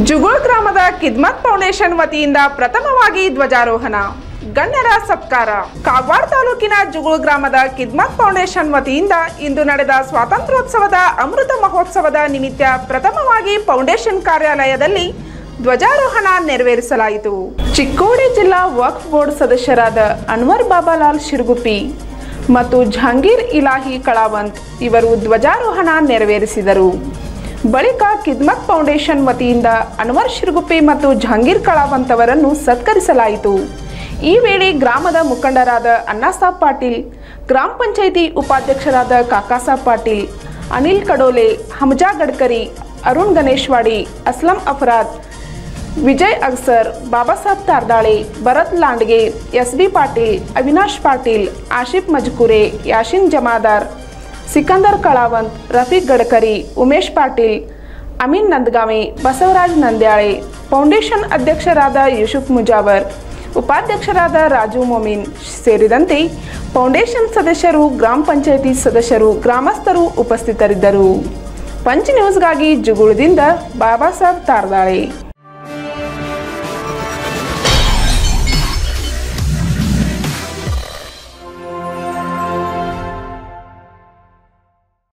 ಜುಗುಳ್ ಗ್ರಾಮದ ಕಿದ್ಮತ್ ಫೌಂಡೇಶನ್ ವತಿಯಿಂದ ಪ್ರಥಮವಾಗಿ ಧ್ವಜಾರೋಹಣ ಗಣ್ಯರ ಸತ್ಕಾರ ಕಾಗವಾಡ ತಾಲೂಕಿನ ಜುಗುಳ್ ಗ್ರಾಮದ ಕಿದ್ಮತ್ ಫೌಂಡೇಶನ್ ವತಿಯಿಂದ ಇಂದು ನಡೆದ ಸ್ವಾತಂತ್ರ್ಯೋತ್ಸವದ ಅಮೃತ ಮಹೋತ್ಸವದ ನಿಮಿತ್ತ ಪ್ರಥಮವಾಗಿ ಫೌಂಡೇಶನ್ ಕಾರ್ಯಾಲಯದಲ್ಲಿ ಧ್ವಜಾರೋಹಣ ನೆರವೇರಿಸಲಾಯಿತು ಚಿಕ್ಕೋಡಿ ಜಿಲ್ಲಾ ವಕ್ಫ್ ಬೋರ್ಡ್ ಸದಸ್ಯರಾದ ಅನ್ವರ್ ಬಾಬಾಲಾಲ್ ಶಿರ್ಗುಪ್ಪಿ ಮತ್ತು ಜಹಾಂಗೀರ್ ಇಲಾಹಿ ಕಳಾವಂತ್ ಇವರು ಧ್ವಜಾರೋಹಣ ನೆರವೇರಿಸಿದರು ಬಳಿಕ ಕಿದ್ಮತ್ ಫೌಂಡೇಶನ್ ವತಿಯಿಂದ ಅನ್ವರ್ ಶಿರ್ಗುಪ್ಪಿ ಮತ್ತು ಜಹಾಂಗೀರ್ ಕಳಾವಂತ್ ಅವರನ್ನು ಸತ್ಕರಿಸಲಾಯಿತು ಈ ವೇಳೆ ಗ್ರಾಮದ ಮುಖಂಡರಾದ ಅಣ್ಣಾಸಾಬ್ ಪಾಟೀಲ್ ಗ್ರಾಮ ಪಂಚಾಯಿತಿ ಉಪಾಧ್ಯಕ್ಷರಾದ Kakasab Patil Anil Kadole Hamza Gadkari Arun Ganeshwadi Aslam Afarad Vijay Agsar Babasab Tardale Bharat Landge S B Patil Avinash Patil Ashif Majkure Yashin Jamadar Sikandar Kalawant Rafiq Gadkari Umesh Patil Amin Nandgami Basavaraj Nandyale foundation ಅಧ್ಯಕ್ಷರಾದ ಯೂಸುಫ್ ಮುಜಾವರ್ ಉಪಾಧ್ಯಕ್ಷರಾದ ರಾಜು ಮೊಮಿನ್ ಸೇರಿದಂತೆ ಫೌಂಡೇಶನ್ ಸದಸ್ಯರು ಗ್ರಾಮ ಪಂಚಾಯಿತಿ ಸದಸ್ಯರು ಗ್ರಾಮಸ್ಥರು ಉಪಸ್ಥಿತರಿದ್ದರು ಪಂಚ್ ನ್ಯೂಸ್ಗಾಗಿ ಜುಗುಳದಿಂದ ಬಾಬಾಸಾಬ್ ತಾರ್ದಾಳೆ